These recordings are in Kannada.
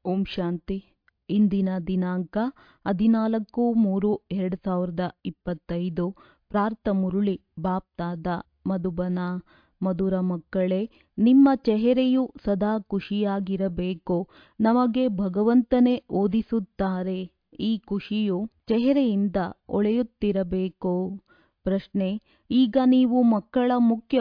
ಓಂ ಶಾಂತಿ ಇಂದಿನ ದಿನಾಂಕ ಹದಿನಾಲ್ಕು ಮೂರು ಎರಡು ಸಾವಿರದ ಇಪ್ಪತ್ತೈದು ಪ್ರಾರ್ಥ ಮುರುಳಿ ಬಾಪ್ತಾದ ಮಧುಬನ ಮಧುರ ಮಕ್ಕಳೇ ನಿಮ್ಮ ಚೆಹರೆಯು ಸದಾ ಖುಷಿಯಾಗಿರಬೇಕು ನಮಗೆ ಭಗವಂತನೇ ಓದಿಸುತ್ತಾರೆ ಈ ಖುಷಿಯು ಚೆಹರೆಯಿಂದ ಹೊಳೆಯುತ್ತಿರಬೇಕು ಪ್ರಶ್ನೆ ಈಗ ನೀವು ಮಕ್ಕಳ ಮುಖ್ಯ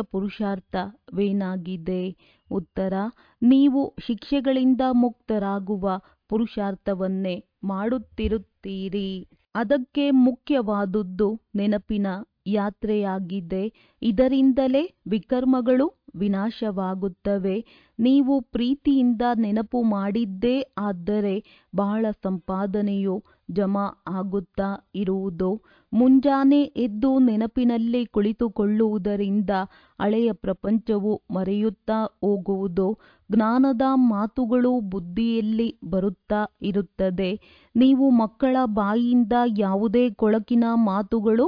ಪುರುಷಾರ್ಥವೇನಾಗಿದೆ ಉತ್ತರ ನೀವು ಶಿಕ್ಷೆಗಳಿಂದ ಮುಕ್ತರಾಗುವ ಪುರುಷಾರ್ಥವನ್ನೇ ಮಾಡುತ್ತಿರುತ್ತೀರಿ ಅದಕ್ಕೆ ಮುಖ್ಯವಾದುದು ನೆನಪಿನ ಯಾತ್ರೆಯಾಗಿದೆ ಇದರಿಂದಲೇ ವಿಕರ್ಮಗಳು ವಿನಾಶವಾಗುತ್ತವೆ ನೀವು ಪ್ರೀತಿಯಿಂದ ನೆನಪು ಮಾಡಿದ್ದೇ ಆದರೆ ಬಹಳ ಸಂಪಾದನೆಯು ಜಮಾ ಆಗುತ್ತಾ ಇರುವುದು ಮುಂಜಾನೆ ಎದ್ದು ನೆನಪಿನಲ್ಲಿ ಕುಳಿತುಕೊಳ್ಳುವುದರಿಂದ ಹಳೆಯ ಪ್ರಪಂಚವು ಮರೆಯುತ್ತಾ ಹೋಗುವುದು ಜ್ಞಾನದ ಮಾತುಗಳು ಬುದ್ಧಿಯಲ್ಲಿ ಬರುತ್ತಾ ಇರುತ್ತದೆ ನೀವು ಮಕ್ಕಳ ಬಾಯಿಯಿಂದ ಯಾವುದೇ ಕೊಳಕಿನ ಮಾತುಗಳು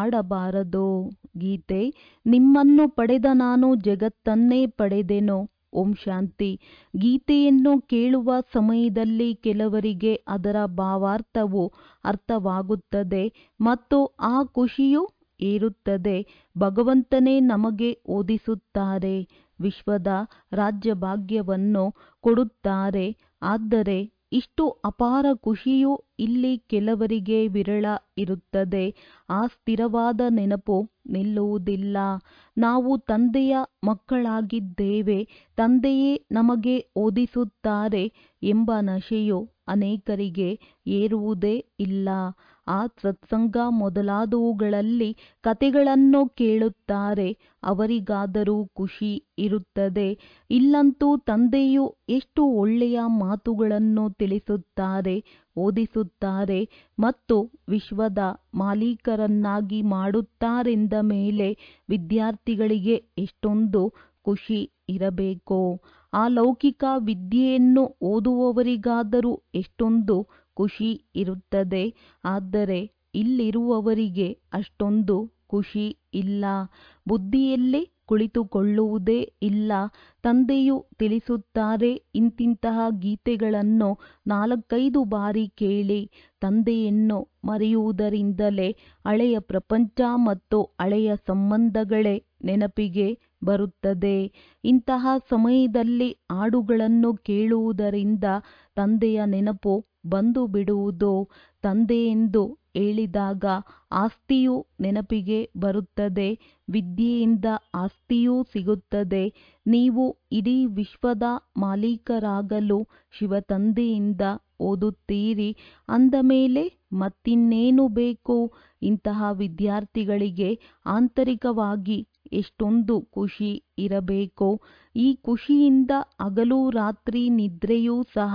ಆಡಬಾರದು ಗೀತೆ ನಿಮ್ಮನ್ನು ಪಡೆದ ನಾನು ಜಗತ್ತನ್ನೇ ಪಡೆದೆನು ಓಂ ಶಾಂತಿ ಗೀತೆಯನ್ನು ಕೇಳುವ ಸಮಯದಲ್ಲಿ ಕೆಲವರಿಗೆ ಅದರ ಭಾವಾರ್ಥವು ಅರ್ಥವಾಗುತ್ತದೆ ಮತ್ತು ಆ ಖುಷಿಯು ಏರುತ್ತದೆ ಭಗವಂತನೇ ನಮಗೆ ಓದಿಸುತ್ತಾರೆ ವಿಶ್ವದ ರಾಜ್ಯಭಾಗ್ಯವನ್ನು ಕೊಡುತ್ತಾರೆ ಆದರೆ ಇಷ್ಟು ಅಪಾರ ಖುಷಿಯು ಇಲ್ಲಿ ಕೆಲವರಿಗೆ ವಿರಳ ಇರುತ್ತದೆ ಆ ಸ್ಥಿರವಾದ ನೆನಪು ನಿಲ್ಲುವುದಿಲ್ಲ ನಾವು ತಂದೆಯ ಮಕ್ಕಳಾಗಿದ್ದೇವೆ ತಂದೆಯೇ ನಮಗೆ ಓದಿಸುತ್ತಾರೆ ಎಂಬ ನಶೆಯು ಅನೇಕರಿಗೆ ಏರುವುದೇ ಇಲ್ಲ ಆ ಸತ್ಸಂಗ ಮೊದಲಾದವುಗಳಲ್ಲಿ ಕತೆಗಳನ್ನು ಕೇಳುತ್ತಾರೆ ಅವರಿಗಾದರೂ ಖುಷಿ ಇರುತ್ತದೆ ಇಲ್ಲಂತೂ ತಂದೆಯು ಎಷ್ಟು ಒಳ್ಳೆಯ ಮಾತುಗಳನ್ನು ತಿಳಿಸುತ್ತಾರೆ ಓದಿಸುತ್ತಾರೆ ಮತ್ತು ವಿಶ್ವದ ಮಾಲೀಕರನ್ನಾಗಿ ಮಾಡುತ್ತಾರೆಂದ ಮೇಲೆ ವಿದ್ಯಾರ್ಥಿಗಳಿಗೆ ಎಷ್ಟೊಂದು ಖುಷಿ ಇರಬೇಕು ಆ ಲೌಕಿಕ ವಿದ್ಯೆಯನ್ನು ಓದುವವರಿಗಾದರೂ ಎಷ್ಟೊಂದು ಖುಷಿ ಇರುತ್ತದೆ ಆದರೆ ಇಲ್ಲಿರುವವರಿಗೆ ಅಷ್ಟೊಂದು ಖುಷಿ ಇಲ್ಲ ಬುದ್ಧಿಯಲ್ಲಿ ಕುಳಿತುಕೊಳ್ಳುವುದೇ ಇಲ್ಲ ತಂದೆಯು ತಿಳಿಸುತ್ತಾರೆ ಇಂತಿಂತಹ ಗೀತೆಗಳನ್ನು ನಾಲ್ಕೈದು ಬಾರಿ ಕೇಳಿ ತಂದೆಯನ್ನು ಮರೆಯುವುದರಿಂದಲೇ ಹಳೆಯ ಪ್ರಪಂಚ ಮತ್ತು ಹಳೆಯ ಸಂಬಂಧಗಳೇ ನೆನಪಿಗೆ ಬರುತ್ತದೆ ಇಂತಹ ಸಮಯದಲ್ಲಿ ಹಾಡುಗಳನ್ನು ಕೇಳುವುದರಿಂದ ತಂದೆಯ ನೆನಪು ಬಂದು ಬಿಡುವುದು ತಂದೆಯೆಂದು ಹೇಳಿದಾಗ ಆಸ್ತಿಯು ನೆನಪಿಗೆ ಬರುತ್ತದೆ ವಿದ್ಯೆಯಿಂದ ಆಸ್ತಿಯೂ ಸಿಗುತ್ತದೆ ನೀವು ಇಡೀ ವಿಶ್ವದ ಮಾಲೀಕರಾಗಲು ಶಿವತಂದೆಯಿಂದ ಓದುತ್ತೀರಿ ಅಂದ ಮೇಲೆ ಮತ್ತಿನ್ನೇನು ಬೇಕು ಇಂತಹ ವಿದ್ಯಾರ್ಥಿಗಳಿಗೆ ಆಂತರಿಕವಾಗಿ ಎಷ್ಟೊಂದು ಖುಷಿ ಇರಬೇಕು ಈ ಖುಷಿಯಿಂದ ಹಗಲು ರಾತ್ರಿ ನಿದ್ರೆಯೂ ಸಹ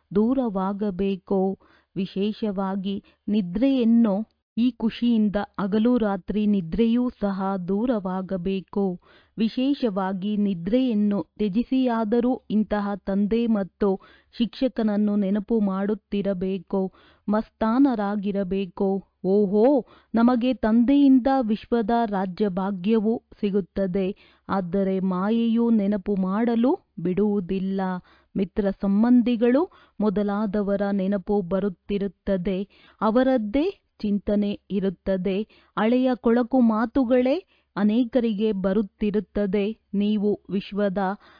ದೂರವಾಗಬೇಕು ವಿಶೇಷವಾಗಿ ನಿದ್ರೆಯನ್ನು ಈ ಖುಷಿಯಿಂದ ಹಗಲು ರಾತ್ರಿ ನಿದ್ರೆಯೂ ಸಹ ದೂರವಾಗಬೇಕು ವಿಶೇಷವಾಗಿ ನಿದ್ರೆಯನ್ನು ತ್ಯಜಿಸಿಯಾದರೂ ಇಂತಹ ತಂದೆ ಮತ್ತು ಶಿಕ್ಷಕನನ್ನು ನೆನಪು ಮಾಡುತ್ತಿರಬೇಕು ಮಸ್ತಾನರಾಗಿರಬೇಕು ಓಹೋ ನಮಗೆ ತಂದೆಯಿಂದ ವಿಶ್ವದ ರಾಜ್ಯಭಾಗ್ಯವು ಸಿಗುತ್ತದೆ ಆದರೆ ಮಾಯೆಯು ನೆನಪು ಮಾಡಲು ಬಿಡುವುದಿಲ್ಲ ಮಿತ್ರ ಸಂಬಂಧಿಗಳು ಮೊದಲಾದವರ ನೆನಪು ಬರುತ್ತಿರುತ್ತದೆ ಅವರದ್ದೇ ಚಿಂತನೆ ಇರುತ್ತದೆ ಹಳೆಯ ಕೊಳಕು ಮಾತುಗಳೇ ಅನೇಕರಿಗೆ ಬರುತ್ತಿರುತ್ತದೆ ನೀವು ವಿಶ್ವದ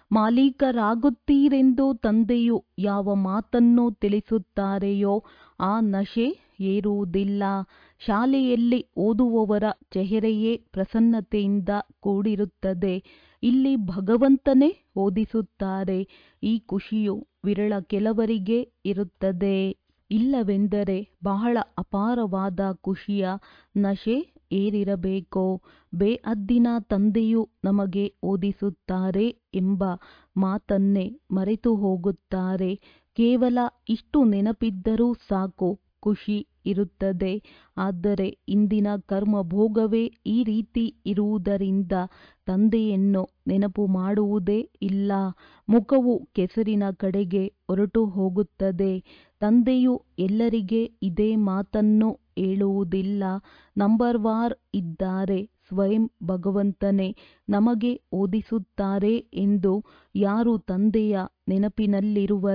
ಮಾಲೀಕರಾಗುತ್ತೀರೆಂದು ತಂದೆಯು ಯಾವ ಮಾತನ್ನು ತಿಳಿಸುತ್ತಾರೆಯೋ ಆ ನಶೆ ಏರುವುದಿಲ್ಲ ಶಾಲೆಯಲ್ಲಿ ಓದುವವರ ಚೆಹರೆಯೇ ಪ್ರಸನ್ನತೆಯಿಂದ ಕೂಡಿರುತ್ತದೆ ಇಲ್ಲಿ ಭಗವಂತನೇ ಓದಿಸುತ್ತಾರೆ ಈ ಖುಷಿಯು ವಿರಳ ಕೆಲವರಿಗೆ ಇರುತ್ತದೆ ಇಲ್ಲವೆಂದರೆ ಬಹಳ ಅಪಾರವಾದ ಖುಷಿಯ ನಶೆ ಏರಿರಬೇಕು ಬೇಅದ್ದಿನ ತಂದೆಯು ನಮಗೆ ಓದಿಸುತ್ತಾರೆ ಎಂಬ ಮಾತನ್ನೇ ಮರೆತು ಹೋಗುತ್ತಾರೆ ಕೇವಲ ಇಷ್ಟು ನೆನಪಿದ್ದರೂ ಸಾಕು ಖುಷಿ ಇರುತ್ತದೆ ಆದರೆ ಇಂದಿನ ಕರ್ಮಭೋಗವೇ ಈ ರೀತಿ ಇರುವುದರಿಂದ ತಂದೆಯನ್ನು ನೆನಪು ಮಾಡುವುದೇ ಇಲ್ಲ ಮುಖವು ಕೆಸರಿನ ಕಡೆಗೆ ಹೊರಟು ಹೋಗುತ್ತದೆ ತಂದೆಯು ಎಲ್ಲರಿಗೆ ಇದೇ ಮಾತನ್ನು ಹೇಳುವುದಿಲ್ಲ ನಂಬರ್ ವಾರ್ ಇದ್ದಾರೆ ಸ್ವಯಂ ಭಗವಂತನೇ ನಮಗೆ ಓದಿಸುತ್ತಾರೆ ಎಂದು ಯಾರು ತಂದೆಯ ನೆನಪಿನಲ್ಲಿರುವರೋ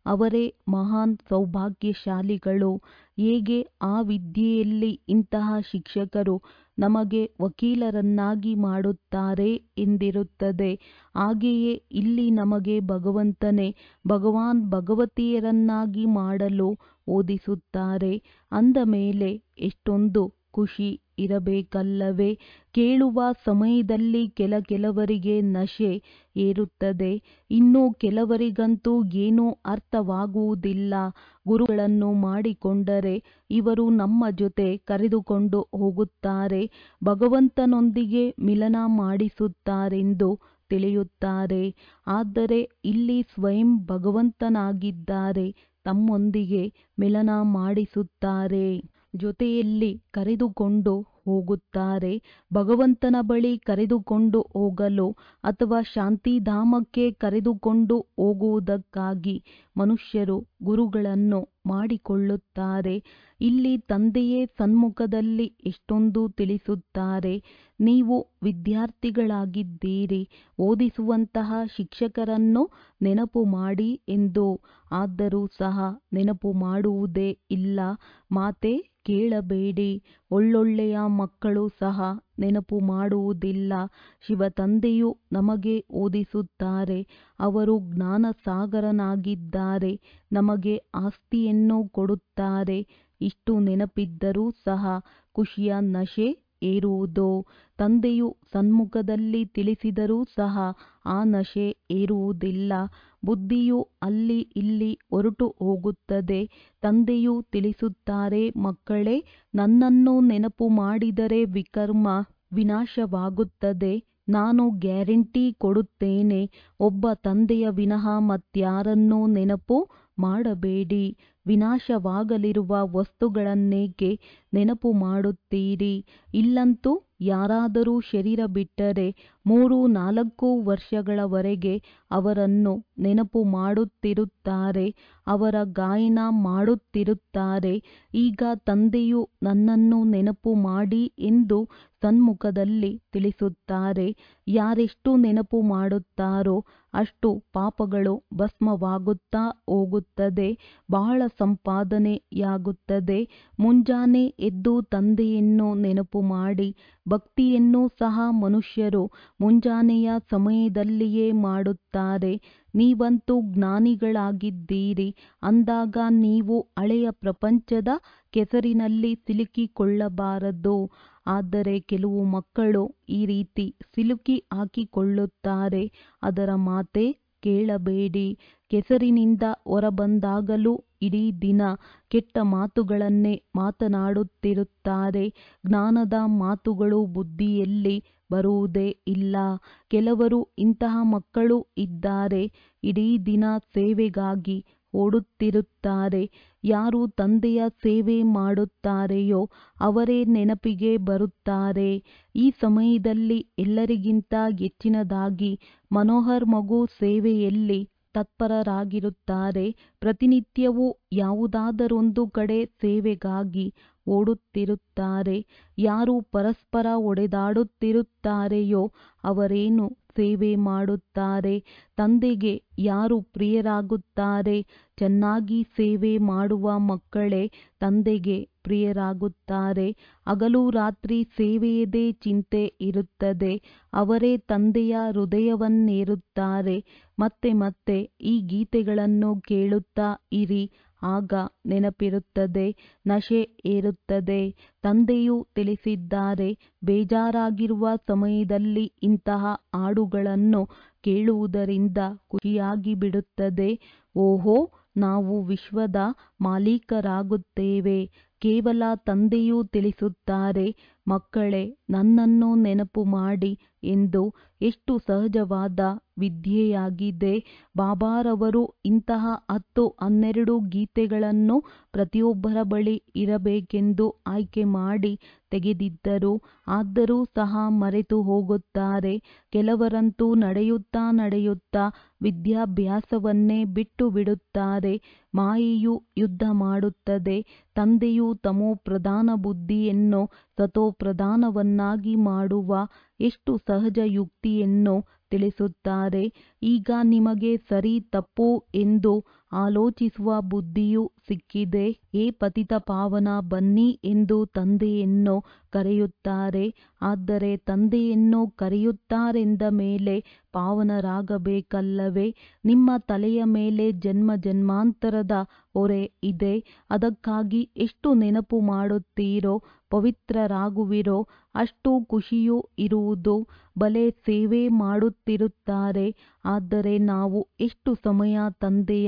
ಅವರೇ ಮಹಾನ್ ಸೌಭಾಗ್ಯಶಾಲಿಗಳು ಹೇಗೆ ಆ ವಿದ್ಯೆಯಲ್ಲಿ ಇಂತಹ ಶಿಕ್ಷಕರು ನಮಗೆ ವಕೀಲರನ್ನಾಗಿ ಮಾಡುತ್ತಾರೆ ಎಂದಿರುತ್ತದೆ ಹಾಗೆಯೇ ಇಲ್ಲಿ ನಮಗೆ ಭಗವಂತನೇ ಭಗವಾನ್ ಭಗವತಿಯರನ್ನಾಗಿ ಮಾಡಲು ಓದಿಸುತ್ತಾರೆ ಅಂದ ಮೇಲೆ ಎಷ್ಟೊಂದು ಖುಷಿ ಇರಬೇಕಲ್ಲವೇ ಕೇಳುವ ಸಮಯದಲ್ಲಿ ಕೆಲ ಕೆಲವರಿಗೆ ನಶೆ ಏರುತ್ತದೆ ಇನ್ನು ಕೆಲವರಿಗಂತೂ ಏನೂ ಅರ್ಥವಾಗುವುದಿಲ್ಲ ಗುರುಗಳನ್ನು ಮಾಡಿಕೊಂಡರೆ ಇವರು ನಮ್ಮ ಜೊತೆ ಕರೆದುಕೊಂಡು ಹೋಗುತ್ತಾರೆ ಭಗವಂತನೊಂದಿಗೆ ಮಿಲನ ಮಾಡಿಸುತ್ತಾರೆಂದು ತಿಳಿಯುತ್ತಾರೆ ಆದರೆ ಇಲ್ಲಿ ಸ್ವಯಂ ಭಗವಂತನಾಗಿದ್ದಾರೆ ತಮ್ಮೊಂದಿಗೆ ಮಿಲನ ಮಾಡಿಸುತ್ತಾರೆ ಜೊತೆಯಲ್ಲಿ ಕರೆದುಕೊಂಡು ಹೋಗುತ್ತಾರೆ ಭಗವಂತನ ಬಳಿ ಕರೆದುಕೊಂಡು ಹೋಗಲು ಅಥವಾ ಶಾಂತಿಧಾಮಕ್ಕೆ ಕರೆದುಕೊಂಡು ಹೋಗುವುದಕ್ಕಾಗಿ ಮನುಷ್ಯರು ಗುರುಗಳನ್ನು ಮಾಡಿಕೊಳ್ಳುತ್ತಾರೆ ಇಲ್ಲಿ ತಂದೆಯೇ ಸನ್ಮುಖದಲ್ಲಿ ಎಷ್ಟೊಂದು ತಿಳಿಸುತ್ತಾರೆ ನೀವು ವಿದ್ಯಾರ್ಥಿಗಳಾಗಿದ್ದೀರಿ ಓದಿಸುವಂತಹ ಶಿಕ್ಷಕರನ್ನು ನೆನಪು ಮಾಡಿ ಎಂದು ಆದರೂ ಸಹ ನೆನಪು ಮಾಡುವುದೇ ಇಲ್ಲ ಮಾತೆ ಕೇಳಬೇಡಿ ಒಳ್ಳೊಳ್ಳೆಯ ಮಕ್ಕಳು ಸಹ ನೆನಪು ಮಾಡುವುದಿಲ್ಲ ಶಿವ ತಂದೆಯು ನಮಗೆ ಓದಿಸುತ್ತಾರೆ ಅವರು ಜ್ಞಾನಸಾಗರನಾಗಿದ್ದಾರೆ ನಮಗೆ ಆಸ್ತಿಯನ್ನು ಕೊಡುತ್ತಾರೆ ಇಷ್ಟು ನೆನಪಿದ್ದರೂ ಸಹ ಖುಷಿಯ ನಶೆ ಏರುವುದು ತಂದೆಯು ಸನ್ಮುಖದಲ್ಲಿ ತಿಳಿಸಿದರೂ ಸಹ ಆ ನಶೆ ಏರುವುದಿಲ್ಲ ಬುದ್ಧಿಯು ಅಲ್ಲಿ ಇಲ್ಲಿ ಹೊರಟು ಹೋಗುತ್ತದೆ ತಂದೆಯು ತಿಳಿಸುತ್ತಾರೆ ಮಕ್ಕಳೇ ನನ್ನನ್ನು ನೆನಪು ಮಾಡಿದರೆ ವಿಕರ್ಮ ವಿನಾಶವಾಗುತ್ತದೆ ನಾನು ಗ್ಯಾರಂಟಿ ಕೊಡುತ್ತೇನೆ ಒಬ್ಬ ತಂದೆಯ ವಿನಃ ಮತ್ಯಾರನ್ನೂ ನೆನಪು ಮಾಡಬೇಡಿ ವಿನಾಶವಾಗಲಿರುವ ವಸ್ತುಗಳನ್ನೇಕೆ ನೆನಪು ಮಾಡುತ್ತೀರಿ ಇಲ್ಲಂತೂ ಯಾರಾದರೂ ಶರೀರ ಬಿಟ್ಟರೆ ಮೂರು ನಾಲ್ಕು ವರ್ಷಗಳವರೆಗೆ ಅವರನ್ನು ನೆನಪು ಮಾಡುತ್ತಿರುತ್ತಾರೆ ಅವರ ಗಾಯನ ಮಾಡುತ್ತಿರುತ್ತಾರೆ ಈಗ ತಂದೆಯು ನನ್ನನ್ನು ನೆನಪು ಮಾಡಿ ಎಂದು ಸನ್ಮುಖದಲ್ಲಿ ತಿಳಿಸುತ್ತಾರೆ ಯಾರೆಷ್ಟು ನೆನಪು ಮಾಡುತ್ತಾರೋ ಅಷ್ಟು ಪಾಪಗಳು ಭಸ್ಮವಾಗುತ್ತಾ ಹೋಗುತ್ತದೆ ಬಹಳ ಸಂಪಾದನೆಯಾಗುತ್ತದೆ ಮುಂಜಾನೆ ಎದ್ದು ತಂದೆಯನ್ನು ನೆನಪು ಮಾಡಿ ಭಕ್ತಿಯನ್ನು ಸಹ ಮನುಷ್ಯರು ಮುಂಜಾನೆಯ ಸಮಯದಲ್ಲಿಯೇ ಮಾಡುತ್ತಾರೆ ನೀವಂತೂ ಜ್ಞಾನಿಗಳಾಗಿದ್ದೀರಿ ಅಂದಾಗ ನೀವು ಹಳೆಯ ಪ್ರಪಂಚದ ಕೆಸರಿನಲ್ಲಿ ಸಿಲುಕಿಕೊಳ್ಳಬಾರದು ಆದರೆ ಕೆಲವು ಮಕ್ಕಳು ಈ ರೀತಿ ಸಿಲುಕಿ ಹಾಕಿಕೊಳ್ಳುತ್ತಾರೆ ಅದರ ಮಾತೆ ಕೇಳಬೇಡಿ ಕೆಸರಿನಿಂದ ಹೊರಬಂದಾಗಲೂ ಇಡೀ ದಿನ ಕೆಟ್ಟ ಮಾತುಗಳನ್ನೇ ಮಾತನಾಡುತ್ತಿರುತ್ತಾರೆ ಜ್ಞಾನದ ಮಾತುಗಳು ಬುದ್ಧಿಯಲ್ಲಿ ಬರುವುದೇ ಇಲ್ಲ ಕೆಲವರು ಇಂತಹ ಮಕ್ಕಳು ಇದ್ದಾರೆ ಇಡೀ ದಿನ ಸೇವೆಗಾಗಿ ಓಡುತ್ತಿರುತ್ತಾರೆ ಯಾರು ತಂದೆಯ ಸೇವೆ ಮಾಡುತ್ತಾರೆಯೋ ಅವರೇ ನೆನಪಿಗೆ ಬರುತ್ತಾರೆ ಈ ಸಮಯದಲ್ಲಿ ಎಲ್ಲರಿಗಿಂತ ಹೆಚ್ಚಿನದಾಗಿ ಮನೋಹರ್ ಮಗು ಸೇವೆಯಲ್ಲಿ ತತ್ಪರರಾಗಿರುತ್ತಾರೆ ಪ್ರತಿನಿತ್ಯವೂ ಯಾವುದಾದರೊಂದು ಕಡೆ ಸೇವೆಗಾಗಿ ಓಡುತ್ತಿರುತ್ತಾರೆ ಯಾರು ಪರಸ್ಪರ ಹೊಡೆದಾಡುತ್ತಿರುತ್ತಾರೆಯೋ ಅವರೇನು ಸೇವೆ ಮಾಡುತ್ತಾರೆ ತಂದೆಗೆ ಯಾರು ಪ್ರಿಯರಾಗುತ್ತಾರೆ ಚೆನ್ನಾಗಿ ಸೇವೆ ಮಾಡುವ ಮಕ್ಕಳೇ ತಂದೆಗೆ ಪ್ರಿಯರಾಗುತ್ತಾರೆ ಹಗಲು ರಾತ್ರಿ ಸೇವೆಯದೇ ಚಿಂತೆ ಇರುತ್ತದೆ ಅವರೇ ತಂದೆಯ ಹೃದಯವನ್ನೇರುತ್ತಾರೆ ಮತ್ತೆ ಮತ್ತೆ ಈ ಗೀತೆಗಳನ್ನು ಕೇಳುತ್ತಾ ಇರಿ ಆಗ ನೆನಪಿರುತ್ತದೆ ನಶೆ ಏರುತ್ತದೆ ತಂದೆಯು ತಿಳಿಸಿದ್ದಾರೆ ಬೇಜಾರಾಗಿರುವ ಸಮಯದಲ್ಲಿ ಇಂತಹ ಹಾಡುಗಳನ್ನು ಕೇಳುವುದರಿಂದ ಖುಷಿಯಾಗಿ ಬಿಡುತ್ತದೆ ಓಹೋ ನಾವು ವಿಶ್ವದ ಮಾಲೀಕರಾಗುತ್ತೇವೆ ಕೇವಲ ತಂದೆಯು ತಿಳಿಸುತ್ತಾರೆ ಮಕ್ಕಳೇ ನನ್ನನ್ನು ನೆನಪು ಮಾಡಿ ಎಂದು ಎಷ್ಟು ಸಹಜವಾದ ವಿದ್ಯೆಯಾಗಿದೆ ಬಾಬಾರವರು ಇಂತಹ ಹತ್ತು ಹನ್ನೆರಡು ಗೀತೆಗಳನ್ನು ಪ್ರತಿಯೊಬ್ಬರ ಬಳಿ ಇರಬೇಕೆಂದು ಆಯ್ಕೆ ಮಾಡಿ ತೆಗೆದಿದ್ದರು ಆದರೂ ಸಹ ಮರೆತು ಹೋಗುತ್ತಾರೆ ಕೆಲವರಂತೂ ನಡೆಯುತ್ತಾ ನಡೆಯುತ್ತಾ ವಿದ್ಯಾಭ್ಯಾಸವನ್ನೇ ಬಿಟ್ಟು ಬಿಡುತ್ತಾರೆ ಮಾಯೆಯು ಯುದ್ಧ ಮಾಡುತ್ತದೆ ತಂದೆಯು ತಮೋ ಪ್ರಧಾನ ಬುದ್ಧಿಯನ್ನು ಸತೋ ಪ್ರಧಾನವನ್ನಾಗಿ ಮಾಡುವ ಎಷ್ಟು ಸಹಜ ಯುಕ್ತಿಯನ್ನು ತಿಳಿಸುತ್ತಾರೆ ಈಗ ನಿಮಗೆ ಸರಿ ತಪ್ಪು ಎಂದು ಆಲೋಚಿಸುವ ಬುದ್ಧಿಯೂ ಸಿಕ್ಕಿದೆ ಏ ಪತಿತ ಪಾವನ ಬನ್ನಿ ಎಂದು ತಂದೆಯನ್ನು ಕರೆಯುತ್ತಾರೆ ಆದರೆ ತಂದೆಯನ್ನು ಕರೆಯುತ್ತಾರೆಂದ ಮೇಲೆ ಪಾವನರಾಗಬೇಕಲ್ಲವೇ ನಿಮ್ಮ ತಲೆಯ ಮೇಲೆ ಜನ್ಮ ಜನ್ಮಾಂತರದ ಹೊರೆ ಇದೆ ಅದಕ್ಕಾಗಿ ಎಷ್ಟು ನೆನಪು ಮಾಡುತ್ತೀರೋ ಪವಿತ್ರರಾಗುವಿರೋ ಅಷ್ಟು ಖುಷಿಯೂ ಇರುವುದು ಭಲೆ ಸೇವೆ ಮಾಡುತ್ತಿರುತ್ತಾರೆ ಆದರೆ ನಾವು ಎಷ್ಟು ಸಮಯ ತಂದೆಯ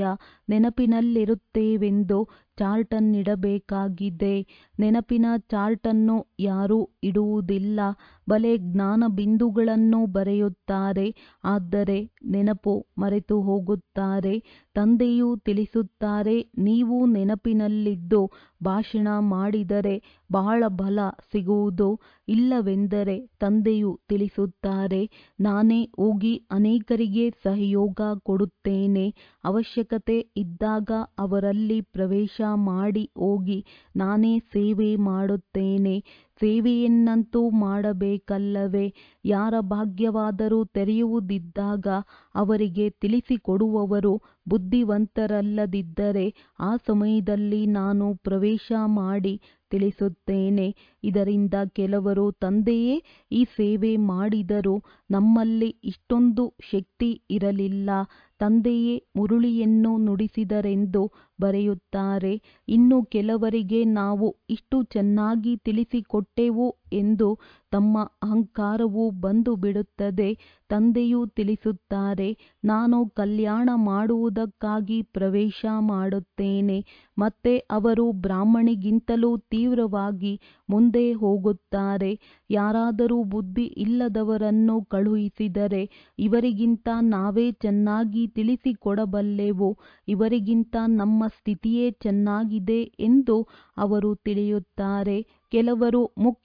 ನೆನಪಿನಲ್ಲಿರುತ್ತೇವೆಂದು ಚಾರ್ಟನ್ನಿಡಬೇಕಾಗಿದೆ ನೆನಪಿನ ಚಾರ್ಟನ್ನು ಯಾರೂ ಇಡುವುದಿಲ್ಲ ಭಲೆ ಜ್ಞಾನ ಬಿಂದುಗಳನ್ನು ಬರೆಯುತ್ತಾರೆ ಆದರೆ ನೆನಪು ಮರೆತು ಹೋಗುತ್ತಾರೆ ತಂದೆಯು ತಿಳಿಸುತ್ತಾರೆ ನೀವು ನೆನಪಿನಲ್ಲಿದ್ದು ಭಾಷಣ ಮಾಡಿದರೆ ಬಹಳ ಬಲ ಸಿಗುವುದು ಇಲ್ಲವೆಂದರೆ ತಂದೆಯು ತಿಳಿಸುತ್ತಾರೆ ನಾನೇ ಹೋಗಿ ಅನೇಕರಿಗೆ ಸಹಯೋಗ ಕೊಡುತ್ತೇನೆ ಅವಶ್ಯಕತೆ ಇದ್ದಾಗ ಅವರಲ್ಲಿ ಪ್ರವೇಶ ಮಾಡಿ ಹೋಗಿ ನಾನೇ ಸೇವೆ ಮಾಡುತ್ತೇನೆ ಸೇವೆಯನ್ನಂತೂ ಮಾಡಬೇಕಲ್ಲವೇ ಯಾರ ಭಾಗ್ಯವಾದರೂ ತೆರೆಯುವುದಿದ್ದಾಗ ಅವರಿಗೆ ತಿಳಿಸಿಕೊಡುವವರು ಬುದ್ಧಿವಂತರಲ್ಲದಿದ್ದರೆ ಆ ಸಮಯದಲ್ಲಿ ನಾನು ಪ್ರವೇಶ ಮಾಡಿ ತಿಳಿಸುತ್ತೇನೆ ಇದರಿಂದ ಕೆಲವರು ತಂದೆಯೇ ಈ ಸೇವೆ ಮಾಡಿದರು ನಮ್ಮಲ್ಲಿ ಇಷ್ಟೊಂದು ಶಕ್ತಿ ಇರಲಿಲ್ಲ ತಂದೆಯೇ ಮುರುಳಿಯನ್ನು ನುಡಿಸಿದರೆಂದು ಬರೆಯುತ್ತಾರೆ ಇನ್ನು ಕೆಲವರಿಗೆ ನಾವು ಇಷ್ಟು ಚೆನ್ನಾಗಿ ತಿಳಿಸಿಕೊಟ್ಟೆವು ಎಂದು ತಮ್ಮ ಅಹಂಕಾರವು ಬಂದು ಬಿಡುತ್ತದೆ ತಂದೆಯು ತಿಳಿಸುತ್ತಾರೆ ನಾನು ಕಲ್ಯಾಣ ಮಾಡುವುದಕ್ಕಾಗಿ ಪ್ರವೇಶ ಮಾಡುತ್ತೇನೆ ಮತ್ತೆ ಅವರು ಬ್ರಾಹ್ಮಣಿಗಿಂತಲೂ ತೀವ್ರವಾಗಿ ಮುಂದೆ ಹೋಗುತ್ತಾರೆ ಯಾರಾದರೂ ಬುದ್ಧಿ ಇಲ್ಲದವರನ್ನು ಕಳುಹಿಸಿದರೆ ಇವರಿಗಿಂತ ನಾವೇ ಚೆನ್ನಾಗಿ ತಿಳಿಸಿಕೊಡಬಲ್ಲೆವು ಇವರಿಗಿಂತ ನಮ್ಮ ಸ್ಥಿತಿಯೇ ಚೆನ್ನಾಗಿದೆ ಎಂದು ಅವರು ತಿಳಿಯುತ್ತಾರೆ ಕೆಲವರು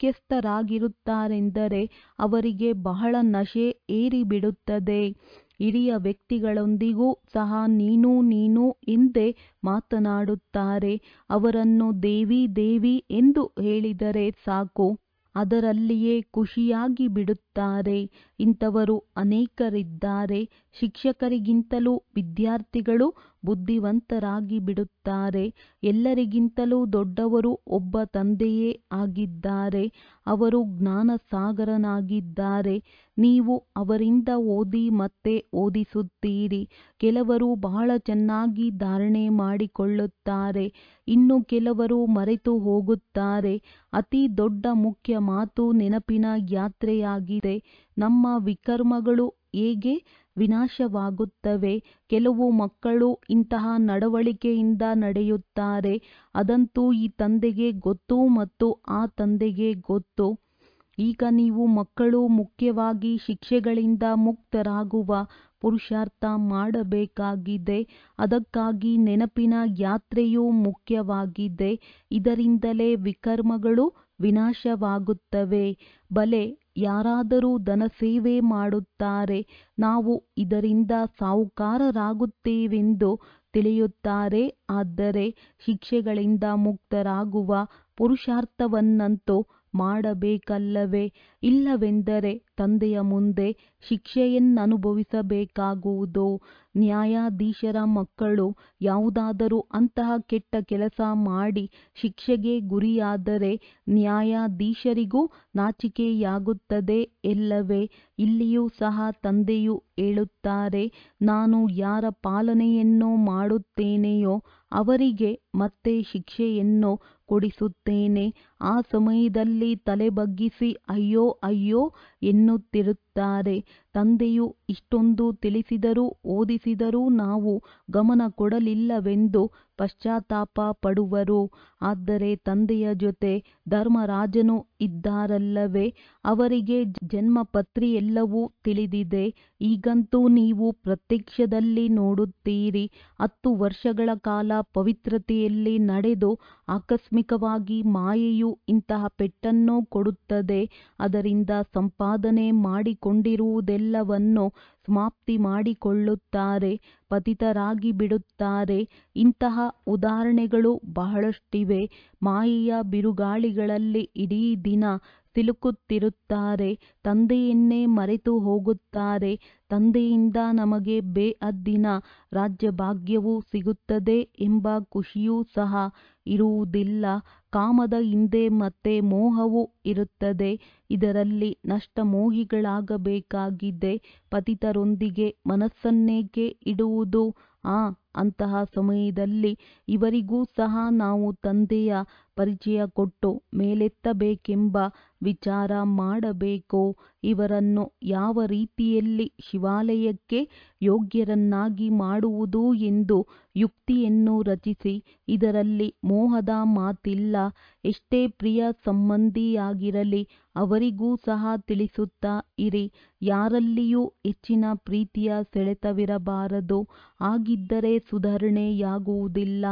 ಮುಖ್ಯಸ್ಥರಾಗಿರುತ್ತಾರೆಂದರೆ ಅವರಿಗೆ ಬಹಳ ನಶೆ ಏರಿಬಿಡುತ್ತದೆ ಹಿರಿಯ ವ್ಯಕ್ತಿಗಳೊಂದಿಗೂ ಸಹ ನೀನು ನೀನು ಎಂದೇ ಮಾತನಾಡುತ್ತಾರೆ ಅವರನ್ನು ದೇವಿ ದೇವಿ ಎಂದು ಹೇಳಿದರೆ ಸಾಕು ಅದರಲ್ಲಿಯೇ ಖುಷಿಯಾಗಿ ಬಿಡುತ್ತಾರೆ ಇಂಥವರು ಅನೇಕರಿದ್ದಾರೆ ಶಿಕ್ಷಕರಿಗಿಂತಲೂ ವಿದ್ಯಾರ್ಥಿಗಳು ಬುದ್ಧಿವಂತರಾಗಿ ಬಿಡುತ್ತಾರೆ ಎಲ್ಲರಿಗಿಂತಲೂ ದೊಡ್ಡವರು ಒಬ್ಬ ತಂದೆಯೇ ಆಗಿದ್ದಾರೆ ಅವರು ಜ್ಞಾನಸಾಗರನಾಗಿದ್ದಾರೆ ನೀವು ಅವರಿಂದ ಓದಿ ಮತ್ತೆ ಓದಿಸುತ್ತೀರಿ ಕೆಲವರು ಬಹಳ ಚೆನ್ನಾಗಿ ಧಾರಣೆ ಮಾಡಿಕೊಳ್ಳುತ್ತಾರೆ ಇನ್ನು ಕೆಲವರು ಮರೆತು ಹೋಗುತ್ತಾರೆ ಅತಿ ದೊಡ್ಡ ಮುಖ್ಯ ಮಾತು ನೆನಪಿನ ಯಾತ್ರೆಯಾಗಿದೆ ನಮ್ಮ ವಿಕರ್ಮಗಳು ಹೇಗೆ ವಿನಾಶವಾಗುತ್ತವೆ ಕೆಲವು ಮಕ್ಕಳು ಇಂತಹ ನಡವಳಿಕೆಯಿಂದ ನಡೆಯುತ್ತಾರೆ ಅದಂತೂ ಈ ತಂದೆಗೆ ಗೊತ್ತು ಮತ್ತು ಆ ತಂದೆಗೆ ಗೊತ್ತು ಈಗ ನೀವು ಮಕ್ಕಳು ಮುಖ್ಯವಾಗಿ ಶಿಕ್ಷೆಗಳಿಂದ ಮುಕ್ತರಾಗುವ ಪುರುಷಾರ್ಥ ಮಾಡಬೇಕಾಗಿದೆ ಅದಕ್ಕಾಗಿ ನೆನಪಿನ ಯಾತ್ರೆಯೂ ಮುಖ್ಯವಾಗಿದೆ ಇದರಿಂದಲೇ ವಿಕರ್ಮಗಳು ವಿನಾಶವಾಗುತ್ತವೆ ಭಲೆ ಯಾರಾದರೂ ಧನಸೇವೆ ಮಾಡುತ್ತಾರೆ ನಾವು ಇದರಿಂದ ಸಾಹುಕಾರರಾಗುತ್ತೇವೆಂದು ತಿಳಿಯುತ್ತಾರೆ ಆದರೆ ಶಿಕ್ಷೆಗಳಿಂದ ಮುಕ್ತರಾಗುವ ಪುರುಷಾರ್ಥವನ್ನಂತೂ ಮಾಡಬೇಕಲ್ಲವೇ ಇಲ್ಲವೆಂದರೆ ತಂದೆಯ ಮುಂದೆ ಶಿಕ್ಷೆಯನ್ನನುಭವಿಸಬೇಕಾಗುವುದು ನ್ಯಾಯಾಧೀಶರ ಮಕ್ಕಳು ಯಾವುದಾದರೂ ಅಂತಹ ಕೆಟ್ಟ ಕೆಲಸ ಮಾಡಿ ಶಿಕ್ಷೆಗೆ ಗುರಿಯಾದರೆ ನ್ಯಾಯಾಧೀಶರಿಗೂ ನಾಚಿಕೆಯಾಗುತ್ತದೆ ಎಲ್ಲವೇ ಇಲ್ಲಿಯೂ ಸಹ ತಂದೆಯು ಹೇಳುತ್ತಾರೆ ನಾನು ಯಾರ ಪಾಲನೆಯನ್ನು ಮಾಡುತ್ತೇನೆಯೋ ಅವರಿಗೆ ಮತ್ತೆ ಶಿಕ್ಷೆಯನ್ನು ಕೊಡಿಸುತ್ತೇನೆ ಆ ಸಮಯದಲ್ಲಿ ತಲೆ ಬಗ್ಗಿಸಿ ಅಯ್ಯೋ ಅಯ್ಯೋ ಎನ್ನುತ್ತಿರುತ್ತಾರೆ ತಂದೆಯು ಇಷ್ಟೊಂದು ತಿಳಿಸಿದರೂ ಓದಿಸಿದರೂ ನಾವು ಗಮನ ಕೊಡಲಿಲ್ಲವೆಂದು ಪಶ್ಚಾತ್ತಾಪ ಪಡುವರು ಆದರೆ ತಂದೆಯ ಜೊತೆ ಧರ್ಮರಾಜನು ಇದ್ದಾರಲ್ಲವೇ ಅವರಿಗೆ ಜನ್ಮಪತ್ರಿಯೆಲ್ಲವೂ ತಿಳಿದಿದೆ ಈಗಂತೂ ನೀವು ಪ್ರತ್ಯಕ್ಷದಲ್ಲಿ ನೋಡುತ್ತೀರಿ ಹತ್ತು ವರ್ಷಗಳ ಕಾಲ ಪವಿತ್ರತೆಯಲ್ಲಿ ನಡೆದು ಆಕಸ್ಮಿಕವಾಗಿ ಮಾಯೆಯು ಇಂತಹ ಪೆಟ್ಟನ್ನು ಕೊಡುತ್ತದೆ ಅದರಿಂದ ಸಂಪಾದನೆ ಮಾಡಿಕೊಂಡಿರುವುದೆಲ್ಲವನ್ನೂ ಸಮಾಪ್ತಿ ಮಾಡಿಕೊಳ್ಳುತ್ತಾರೆ ಪತಿತರಾಗಿ ಬಿಡುತ್ತಾರೆ ಇಂತಹ ಉದಾಹರಣೆಗಳು ಬಹಳಷ್ಟಿವೆ ಮಾಯೆಯ ಬಿರುಗಾಳಿಗಳಲ್ಲಿ ಇಡೀ ದಿನ ಸಿಲುಕುತ್ತಿರುತ್ತಾರೆ ತಂದೆಯನ್ನೇ ಮರೆತು ಹೋಗುತ್ತಾರೆ ತಂದೆಯಿಂದ ನಮಗೆ ಬೇಅದ್ದಿನ ರಾಜ್ಯಭಾಗ್ಯವು ಸಿಗುತ್ತದೆ ಎಂಬ ಖುಷಿಯೂ ಸಹ ಇರುವುದಿಲ್ಲ ಕಾಮದ ಹಿಂದೆ ಮತ್ತೆ ಮೋಹವು ಇರುತ್ತದೆ ಇದರಲ್ಲಿ ನಷ್ಟಮೋಹಿಗಳಾಗಬೇಕಾಗಿದೆ ಪತಿತರೊಂದಿಗೆ ಮನಸ್ಸನ್ನೇಕೆ ಇಡುವುದು ಆ ಅಂತಹ ಸಮಯದಲ್ಲಿ ಇವರಿಗೂ ಸಹ ನಾವು ತಂದೆಯ ಪರಿಚಯ ಕೊಟ್ಟು ಮೇಲೆತ್ತಬೇಕೆಂಬ ವಿಚಾರ ಮಾಡಬೇಕು ಇವರನ್ನು ಯಾವ ರೀತಿಯಲ್ಲಿ ಶಿವಾಲಯಕ್ಕೆ ಯೋಗ್ಯರನ್ನಾಗಿ ಮಾಡುವುದು ಎಂದು ಯುಕ್ತಿಯನ್ನು ರಚಿಸಿ ಇದರಲ್ಲಿ ಮೋಹದ ಮಾತಿಲ್ಲ ಎಷ್ಟೇ ಪ್ರಿಯ ಸಂಬಂಧಿಯಾಗಿರಲಿ ಅವರಿಗೂ ಸಹ ತಿಳಿಸುತ್ತಾ ಇರಿ ಯಾರಲ್ಲಿಯೂ ಹೆಚ್ಚಿನ ಪ್ರೀತಿಯ ಸೆಳೆತವಿರಬಾರದು ಹಾಗಿದ್ದರೆ ಸುಧಾರಣೆಯಾಗುವುದಿಲ್ಲ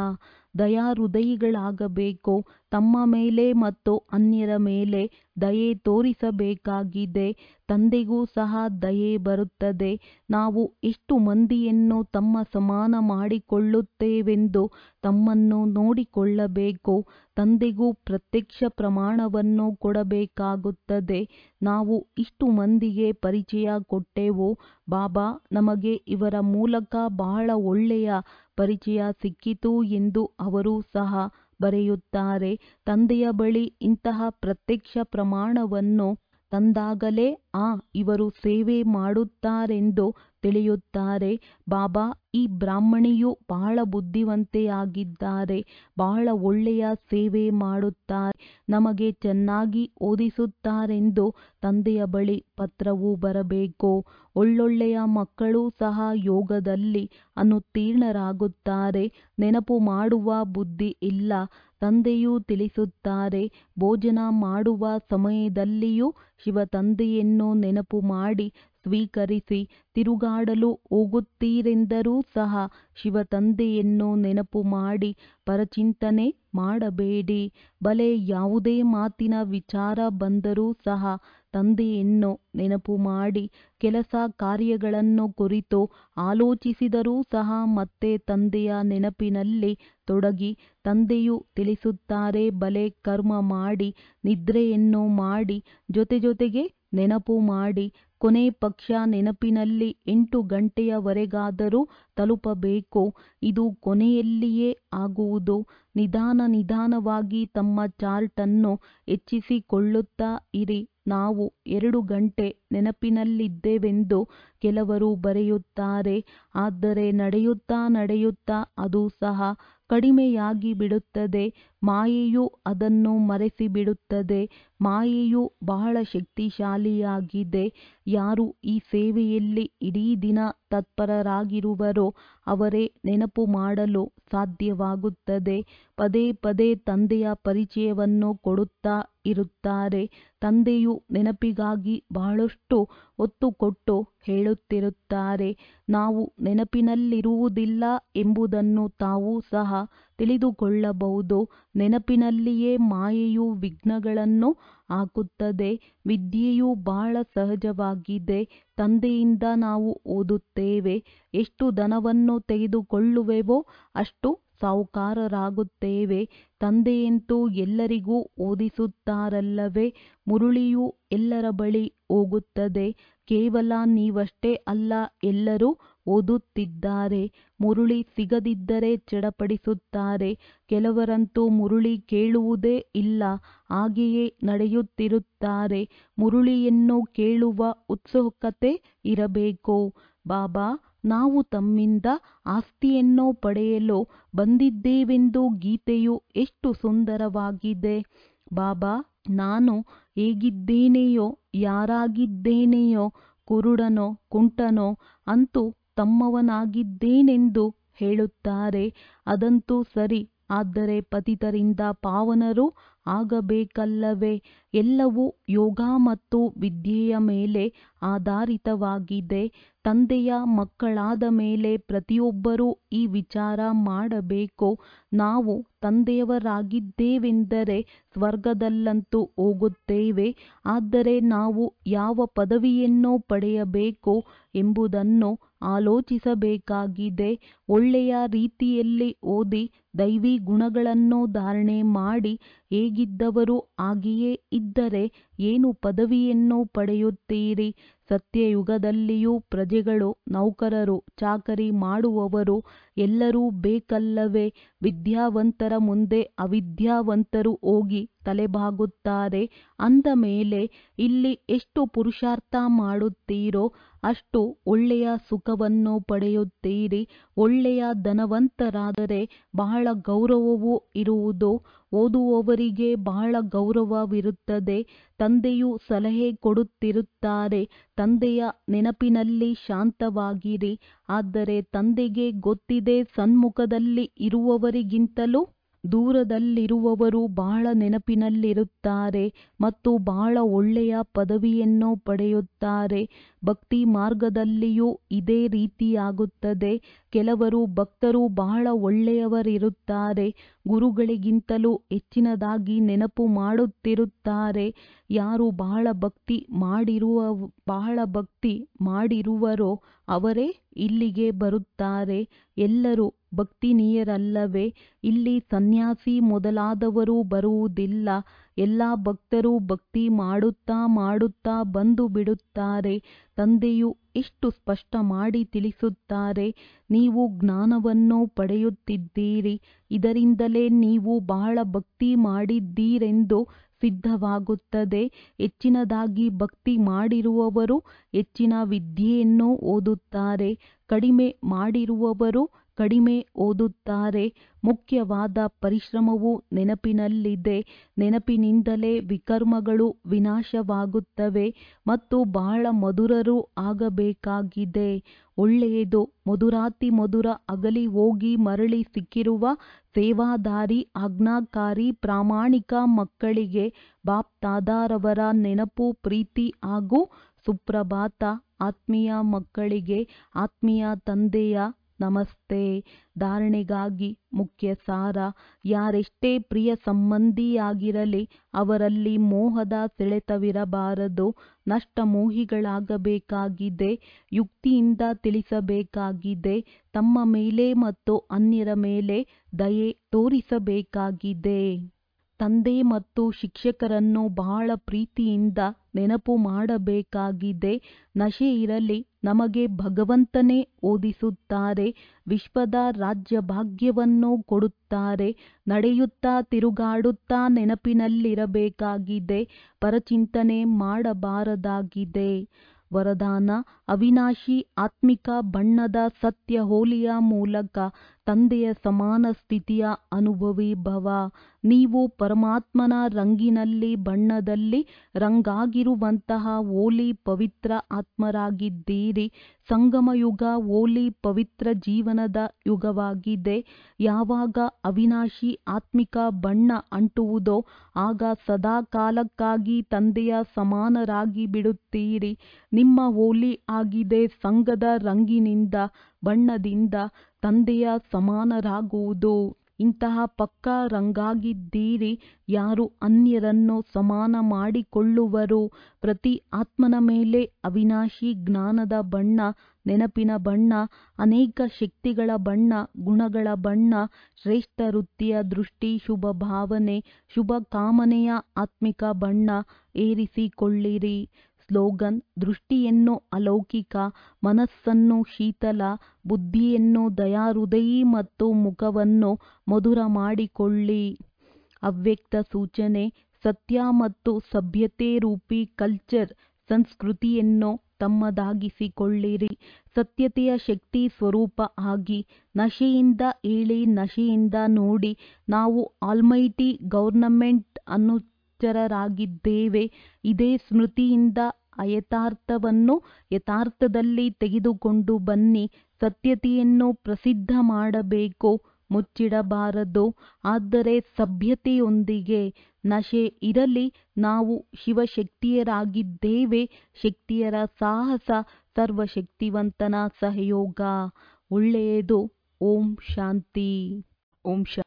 ದಯಾಹೃದಯಿಗಳಾಗಬೇಕು ತಮ್ಮ ಮೇಲೆ ಮತ್ತು ಅನ್ಯರ ಮೇಲೆ ದಯೆ ತೋರಿಸಬೇಕಾಗಿದೆ ತಂದೆಗೂ ಸಹ ದಯೆ ಬರುತ್ತದೆ ನಾವು ಎಷ್ಟು ಮಂದಿಯನ್ನು ತಮ್ಮ ಸಮಾನ ಮಾಡಿಕೊಳ್ಳುತ್ತೇವೆಂದು ತಮ್ಮನ್ನು ನೋಡಿಕೊಳ್ಳಬೇಕು ತಂದೆಗೂ ಪ್ರತ್ಯಕ್ಷ ಪ್ರಮಾಣವನ್ನು ಕೊಡಬೇಕಾಗುತ್ತದೆ ನಾವು ಇಷ್ಟು ಮಂದಿಗೆ ಪರಿಚಯ ಕೊಟ್ಟೆವು ಬಾಬಾ ನಮಗೆ ಇವರ ಮೂಲಕ ಬಹಳ ಒಳ್ಳೆಯ ಪರಿಚಯ ಸಿಕ್ಕಿತು ಎಂದು ಅವರು ಸಹ ಬರೆಯುತ್ತಾರೆ ತಂದೆಯ ಬಳಿ ಇಂತಹ ಪ್ರತ್ಯಕ್ಷ ಪ್ರಮಾಣವನ್ನು ತಂದಾಗಲೇ ಆ ಇವರು ಸೇವೆ ಮಾಡುತ್ತಾರೆಂದು ತಿಳಿಯುತ್ತಾರೆ ಬಾಬಾ ಈ ಬ್ರಾಹ್ಮಣಿಯು ಬಹಳ ಬುದ್ಧಿವಂತೆಯಾಗಿದ್ದಾರೆ ಬಹಳ ಒಳ್ಳೆಯ ಸೇವೆ ಮಾಡುತ್ತಾರೆ ನಮಗೆ ಚೆನ್ನಾಗಿ ಓದಿಸುತ್ತಾರೆಂದು ತಂದೆಯ ಬಳಿ ಪತ್ರವು ಬರಬೇಕು ಒಳ್ಳೊಳ್ಳೆಯ ಮಕ್ಕಳೂ ಸಹ ಯೋಗದಲ್ಲಿ ಅನುತ್ತೀರ್ಣರಾಗುತ್ತಾರೆ ನೆನಪು ಮಾಡುವ ಬುದ್ಧಿ ಇಲ್ಲ ತಂದೆಯೂ ತಿಳಿಸುತ್ತಾರೆ ಭೋಜನ ಮಾಡುವ ಸಮಯದಲ್ಲಿಯೂ ಶಿವ ತಂದೆಯನ್ನು ನೆನಪು ಮಾಡಿ ಸ್ವೀಕರಿಸಿ ತಿರುಗಾಡಲು ಹೋಗುತ್ತೀರೆಂದರೂ ಸಹ ಶಿವ ತಂದೆಯನ್ನು ನೆನಪು ಮಾಡಿ ಪರಚಿಂತನೆ ಮಾಡಬೇಡಿ ಬಲೆ ಯಾವುದೇ ಮಾತಿನ ವಿಚಾರ ಬಂದರೂ ಸಹ ತಂದೆಯನ್ನು ನೆನಪು ಮಾಡಿ ಕೆಲಸ ಕಾರ್ಯಗಳನ್ನು ಕುರಿತು ಆಲೋಚಿಸಿದರೂ ಸಹ ಮತ್ತೆ ತಂದೆಯ ನೆನಪಿನಲ್ಲಿ ತೊಡಗಿ ತಂದೆಯು ತಿಳಿಸುತ್ತಾರೆ ಬಲೆ ಕರ್ಮ ಮಾಡಿ ನಿದ್ರೆಯನ್ನು ಮಾಡಿ ಜೊತೆ ಜೊತೆಗೆ ನೆನಪು ಮಾಡಿ ಕೊನೆ ಪಕ್ಷ ನೆನಪಿನಲ್ಲಿ ಎಂಟು ಗಂಟೆಯವರೆಗಾದರೂ ತಲುಪಬೇಕು ಇದು ಕೊನೆಯಲ್ಲಿಯೇ ಆಗುವುದು ನಿಧಾನ ನಿಧಾನವಾಗಿ ತಮ್ಮ ಚಾರ್ಟನ್ನು ಹೆಚ್ಚಿಸಿಕೊಳ್ಳುತ್ತಾ ಇರಿ ನಾವು ಎರಡು ಗಂಟೆ ನೆನಪಿನಲ್ಲಿದ್ದೆವೆಂದು ಕೆಲವರು ಬರೆಯುತ್ತಾರೆ ಆದರೆ ನಡೆಯುತ್ತಾ ನಡೆಯುತ್ತಾ ಅದು ಸಹ ಕಡಿಮೆಯಾಗಿ ಬಿಡುತ್ತದೆ ಮಾಯೆಯು ಅದನ್ನು ಮರೆಸಿಬಿಡುತ್ತದೆ ಮಾಯೆಯು ಬಹಳ ಶಕ್ತಿಶಾಲಿಯಾಗಿದೆ ಯಾರು ಈ ಸೇವೆಯಲ್ಲಿ ಇಡೀ ದಿನ ತತ್ಪರರಾಗಿರುವರೋ ಅವರೇ ನೆನಪು ಮಾಡಲು ಸಾಧ್ಯವಾಗುತ್ತದೆ ಪದೇ ಪದೇ ತಂದೆಯ ಪರಿಚಯವನ್ನು ಕೊಡುತ್ತಾ ಇರುತ್ತಾರೆ ತಂದೆಯು ನೆನಪಿಗಾಗಿ ಬಹಳಷ್ಟು ಒತ್ತು ಕೊಟ್ಟು ಹೇಳುತ್ತಿರುತ್ತಾರೆ ನಾವು ನೆನಪಿನಲ್ಲಿರುವುದಿಲ್ಲ ಎಂಬುದನ್ನು ತಾವು ಸಹ ತಿಳಿದುಕೊಳ್ಳಬಹುದು ನೆನಪಿನಲ್ಲಿಯೇ ಮಾಯೆಯು ವಿಘ್ನಗಳನ್ನು ಹಾಕುತ್ತದೆ ವಿದ್ಯೆಯು ಬಹಳ ಸಹಜವಾಗಿದೆ ತಂದೆಯಿಂದ ನಾವು ಓದುತ್ತೇವೆ ಎಷ್ಟು ಧನವನ್ನು ತೆಗೆದುಕೊಳ್ಳುವೆವೋ ಅಷ್ಟು ಸಾಹುಕಾರರಾಗುತ್ತೇವೆ ತಂದೆಯಂತೂ ಎಲ್ಲರಿಗೂ ಓದಿಸುತ್ತಾರಲ್ಲವೇ ಮುರುಳಿಯು ಎಲ್ಲರ ಬಳಿ ಹೋಗುತ್ತದೆ ಕೇವಲ ನೀವಷ್ಟೇ ಅಲ್ಲ ಎಲ್ಲರೂ ಓದುತ್ತಿದ್ದಾರೆ ಮುರುಳಿ ಸಿಗದಿದ್ದರೆ ಚಡಪಡಿಸುತ್ತಾರೆ ಕೆಲವರಂತೂ ಮುರುಳಿ ಕೇಳುವುದೇ ಇಲ್ಲ ಹಾಗೆಯೇ ನಡೆಯುತ್ತಿರುತ್ತಾರೆ ಮುರುಳಿಯನ್ನು ಕೇಳುವ ಉತ್ಸುಕತೆ ಇರಬೇಕು ಬಾಬಾ ನಾವು ತಮ್ಮಿಂದ ಆಸ್ತಿಯನ್ನು ಪಡೆಯಲು ಬಂದಿದ್ದೇವೆಂದು ಗೀತೆಯು ಎಷ್ಟು ಸುಂದರವಾಗಿದೆ ಬಾಬಾ ನಾನು ಹೇಗಿದ್ದೇನೆಯೋ ಯಾರಾಗಿದ್ದೇನೆಯೋ ಕುರುಡನೋ ಕುಂಟನೋ ಅಂತೂ ತಮ್ಮವನಾಗಿದ್ದೇನೆಂದು ಹೇಳುತ್ತಾರೆ ಅದಂತೂ ಸರಿ ಆದರೆ ಪತಿತರಿಂದ ಪಾವನರು ಆಗಬೇಕಲ್ಲವೇ ಎಲ್ಲವೂ ಯೋಗ ಮತ್ತು ವಿದ್ಯೆಯ ಮೇಲೆ ಆಧಾರಿತವಾಗಿದೆ ತಂದೆಯ ಮಕ್ಕಳಾದ ಮೇಲೆ ಪ್ರತಿಯೊಬ್ಬರೂ ಈ ವಿಚಾರ ಮಾಡಬೇಕು ನಾವು ತಂದೆಯವರಾಗಿದ್ದೇವೆಂದರೆ ಸ್ವರ್ಗದಲ್ಲಂತೂ ಹೋಗುತ್ತೇವೆ ಆದರೆ ನಾವು ಯಾವ ಪದವಿಯನ್ನು ಪಡೆಯಬೇಕು ಎಂಬುದನ್ನು ಆಲೋಚಿಸಬೇಕಾಗಿದೆ ಒಳ್ಳೆಯ ರೀತಿಯಲ್ಲಿ ಓದಿ ದೈವಿ ಗುಣಗಳನ್ನು ಧಾರಣೆ ಮಾಡಿ ಹೇಗಿದ್ದವರು ಹಾಗೆಯೇ ಇದ್ದರೆ ಏನು ಪದವಿಯನ್ನು ಪಡೆಯುತ್ತೀರಿ ಸತ್ಯಯುಗದಲ್ಲಿಯೂ ಪ್ರಜೆಗಳು ನೌಕರರು ಚಾಕರಿ ಮಾಡುವವರು ಎಲ್ಲರೂ ಬೇಕಲ್ಲವೇ ವಿದ್ಯಾವಂತರ ಮುಂದೆ ಅವಿದ್ಯಾವಂತರು ಹೋಗಿ ತಲೆಬಾಗುತ್ತಾರೆ ಅಂದ ಮೇಲೆ ಇಲ್ಲಿ ಎಷ್ಟು ಪುರುಷಾರ್ಥ ಮಾಡುತ್ತೀರೋ ಅಷ್ಟು ಒಳ್ಳೆಯ ಸುಖವನ್ನು ಪಡೆಯುತ್ತೀರಿ ಒಳ್ಳೆಯ ಧನವಂತರಾದರೆ ಬಹಳ ಗೌರವವೂ ಇರುವುದು ಓದುವವರಿಗೆ ಬಹಳ ಗೌರವವಿರುತ್ತದೆ ತಂದೆಯು ಸಲಹೆ ಕೊಡುತ್ತಿರುತ್ತಾರೆ ತಂದೆಯ ನೆನಪಿನಲ್ಲಿ ಶಾಂತವಾಗಿರಿ ಆದರೆ ತಂದೆಗೆ ಗೊತ್ತಿದೆ ಸನ್ಮುಖದಲ್ಲಿ ಇರುವವರಿಗಿಂತಲೂ ದೂರದಲ್ಲಿರುವವರು ಬಹಳ ನೆನಪಿನಲ್ಲಿರುತ್ತಾರೆ ಮತ್ತು ಬಹಳ ಒಳ್ಳೆಯ ಪದವಿಯನ್ನು ಪಡೆಯುತ್ತಾರೆ ಭಕ್ತಿ ಮಾರ್ಗದಲ್ಲಿಯೂ ಇದೇ ರೀತಿಯಾಗುತ್ತದೆ ಕೆಲವರು ಭಕ್ತರು ಬಹಳ ಒಳ್ಳೆಯವರಿರುತ್ತಾರೆ ಗುರುಗಳಿಗಿಂತಲೂ ಹೆಚ್ಚಿನದಾಗಿ ನೆನಪು ಮಾಡುತ್ತಿರುತ್ತಾರೆ ಯಾರು ಬಹಳ ಭಕ್ತಿ ಮಾಡಿರುವ ಬಹಳ ಭಕ್ತಿ ಮಾಡಿರುವರೋ ಅವರೇ ಇಲ್ಲಿಗೆ ಬರುತ್ತಾರೆ ಎಲ್ಲರೂ ಭಕ್ತಿನೀಯರಲ್ಲವೇ ಇಲ್ಲಿ ಸನ್ಯಾಸಿ ಮೊದಲಾದವರು ಬರುವುದಿಲ್ಲ ಎಲ್ಲ ಭಕ್ತರು ಭಕ್ತಿ ಮಾಡುತ್ತಾ ಮಾಡುತ್ತಾ ಬಂದು ಬಿಡುತ್ತಾರೆ ತಂದೆಯು ಎಷ್ಟು ಸ್ಪಷ್ಟ ಮಾಡಿ ತಿಳಿಸುತ್ತಾರೆ ನೀವು ಜ್ಞಾನವನ್ನು ಪಡೆಯುತ್ತಿದ್ದೀರಿ ಇದರಿಂದಲೇ ನೀವು ಬಹಳ ಭಕ್ತಿ ಮಾಡಿದ್ದೀರೆಂದು ಸಿದ್ಧವಾಗುತ್ತದೆ ಹೆಚ್ಚಿನದಾಗಿ ಭಕ್ತಿ ಮಾಡಿರುವವರು ಹೆಚ್ಚಿನ ವಿದ್ಯೆಯನ್ನು ಓದುತ್ತಾರೆ ಕಡಿಮೆ ಮಾಡಿರುವವರು ಕಡಿಮೆ ಓದುತ್ತಾರೆ ಮುಖ್ಯವಾದ ಪರಿಶ್ರಮವು ನೆನಪಿನಲ್ಲಿದೆ ನೆನಪಿನಿಂದಲೇ ವಿಕರ್ಮಗಳು ವಿನಾಶವಾಗುತ್ತವೆ ಮತ್ತು ಬಹಳ ಮಧುರರು ಆಗಬೇಕಾಗಿದೆ ಒಳ್ಳೆಯದು ಮಧುರಾತಿ ಮಧುರ ಅಗಲಿ ಹೋಗಿ ಮರಳಿ ಸಿಕ್ಕಿರುವ ಸೇವಾದಾರಿ ಆಜ್ಞಾಕಾರಿ ಪ್ರಾಮಾಣಿಕ ಮಕ್ಕಳಿಗೆ ಬಾಪ್ ತಾದಾರವರ ನೆನಪು ಪ್ರೀತಿ ಹಾಗೂ ಸುಪ್ರಭಾತ ಆತ್ಮೀಯ ಮಕ್ಕಳಿಗೆ ಆತ್ಮೀಯ ತಂದೆಯ ನಮಸ್ತೆ ಧಾರಣೆಗಾಗಿ ಮುಖ್ಯ ಸಾರ ಯಾರೆಷ್ಟೇ ಪ್ರಿಯ ಸಂಬಂಧಿಯಾಗಿರಲಿ ಅವರಲ್ಲಿ ಮೋಹದ ಸೆಳೆತವಿರಬಾರದು ನಷ್ಟ ಮೋಹಿಗಳಾಗಬೇಕಾಗಿದೆ ಯುಕ್ತಿಯಿಂದ ತಿಳಿಸಬೇಕಾಗಿದೆ ತಮ್ಮ ಮೇಲೆ ಮತ್ತು ಅನ್ಯರ ಮೇಲೆ ದಯೆ ತೋರಿಸಬೇಕಾಗಿದೆ ತಂದೆ ಮತ್ತು ಶಿಕ್ಷಕರನ್ನು ಬಹಳ ಪ್ರೀತಿಯಿಂದ ನೆನಪು ಮಾಡಬೇಕಾಗಿದೆ ನಶೆ ಇರಲಿ ನಮಗೆ ಭಗವಂತನೇ ಓದಿಸುತ್ತಾರೆ ವಿಶ್ವದ ರಾಜ್ಯ ಭಾಗ್ಯವನ್ನು ಕೊಡುತ್ತಾರೆ ನಡೆಯುತ್ತಾ ತಿರುಗಾಡುತ್ತಾ ನೆನಪಿನಲ್ಲಿರಬೇಕಾಗಿದೆ ಪರಚಿಂತನೆ ಮಾಡಬಾರದಾಗಿದೆ ವರದಾನ ಅವಿನಾಶಿ ಆತ್ಮಿಕ ಬಣ್ಣದ ಸತ್ಯ ಹೋಲಿಯ ಮೂಲಕ ತಂದೆಯ ಸಮಾನ ಸ್ಥಿತಿಯ ಅನುಭವಿ ಭವ ನೀವು ಪರಮಾತ್ಮನ ರಂಗಿನಲ್ಲಿ ಬಣ್ಣದಲ್ಲಿ ರಂಗಾಗಿರುವಂತಹ ಓಲಿ ಪವಿತ್ರ ಆತ್ಮರಾಗಿದ್ದೀರಿ ಸಂಗಮಯುಗ ಓಲಿ ಪವಿತ್ರ ಜೀವನದ ಯುಗವಾಗಿದೆ ಯಾವಾಗ ಅವಿನಾಶಿ ಆತ್ಮಿಕ ಬಣ್ಣ ಅಂಟುವುದೋ ಆಗ ಸದಾ ಕಾಲಕ್ಕಾಗಿ ತಂದೆಯ ಸಮಾನರಾಗಿ ಬಿಡುತ್ತೀರಿ ನಿಮ್ಮ ಹೋಲಿ ಆಗಿದೆ ಸಂಘದ ರಂಗಿನಿಂದ ಬಣ್ಣದಿಂದ ತಂದೆಯ ಸಮಾನರಾಗುವುದು ಇಂತಹ ಪಕ್ಕಾ ರಂಗಾಗಿದ್ದೀರಿ ಯಾರು ಅನ್ಯರನ್ನು ಸಮಾನ ಮಾಡಿಕೊಳ್ಳುವರು ಪ್ರತಿ ಆತ್ಮನ ಮೇಲೆ ಅವಿನಾಶಿ ಜ್ಞಾನದ ಬಣ್ಣ ನೆನಪಿನ ಬಣ್ಣ ಅನೇಕ ಶಕ್ತಿಗಳ ಬಣ್ಣ ಗುಣಗಳ ಬಣ್ಣ ಶ್ರೇಷ್ಠ ವೃತ್ತಿಯ ದೃಷ್ಟಿ ಶುಭ ಭಾವನೆ ಶುಭ ಕಾಮನೆಯ ಆತ್ಮಿಕ ಬಣ್ಣ ಏರಿಸಿಕೊಳ್ಳಿರಿ ಸ್ಲೋಗನ್ ದೃಷ್ಟಿಯನ್ನು ಅಲೌಕಿಕ ಮನಸ್ಸನ್ನು ಶೀತಲ ಬುದ್ಧಿಯನ್ನು ದಯಾಹೃದಯಿ ಮತ್ತು ಮುಖವನ್ನು ಮಧುರ ಮಾಡಿಕೊಳ್ಳಿ ಅವ್ಯಕ್ತ ಸೂಚನೆ ಸತ್ಯ ಮತ್ತು ಸಭ್ಯತೆ ರೂಪಿ ಕಲ್ಚರ್ ಸಂಸ್ಕೃತಿಯನ್ನು ತಮ್ಮದಾಗಿಸಿಕೊಳ್ಳಿರಿ ಸತ್ಯತೆಯ ಶಕ್ತಿ ಸ್ವರೂಪ ಆಗಿ ನಶೆಯಿಂದ ಹೇಳಿ ನಶೆಯಿಂದ ನೋಡಿ ನಾವು ಆಲ್ಮೈಟಿ ಗೌರ್ನಮೆಂಟ್ ಅನುಚರರಾಗಿದ್ದೇವೆ ಇದೇ ಸ್ಮೃತಿಯಿಂದ ಅಯಥಾರ್ಥವನ್ನು ಯಥಾರ್ಥದಲ್ಲಿ ತೆಗೆದುಕೊಂಡು ಬನ್ನಿ ಸತ್ಯತೆಯನ್ನು ಪ್ರಸಿದ್ಧ ಮಾಡಬೇಕು ಮುಚ್ಚಿಡಬಾರದು ಆದರೆ ಸಭ್ಯತೆಯೊಂದಿಗೆ ನಶೆ ಇರಲಿ ನಾವು ಶಿವಶಕ್ತಿಯರಾಗಿದ್ದೇವೆ ಶಕ್ತಿಯರ ಸಾಹಸ ಸರ್ವಶಕ್ತಿವಂತನ ಸಹಯೋಗ ಒಳ್ಳೆಯದು ಓಂ ಶಾಂತಿ ಓಂ ಶಾ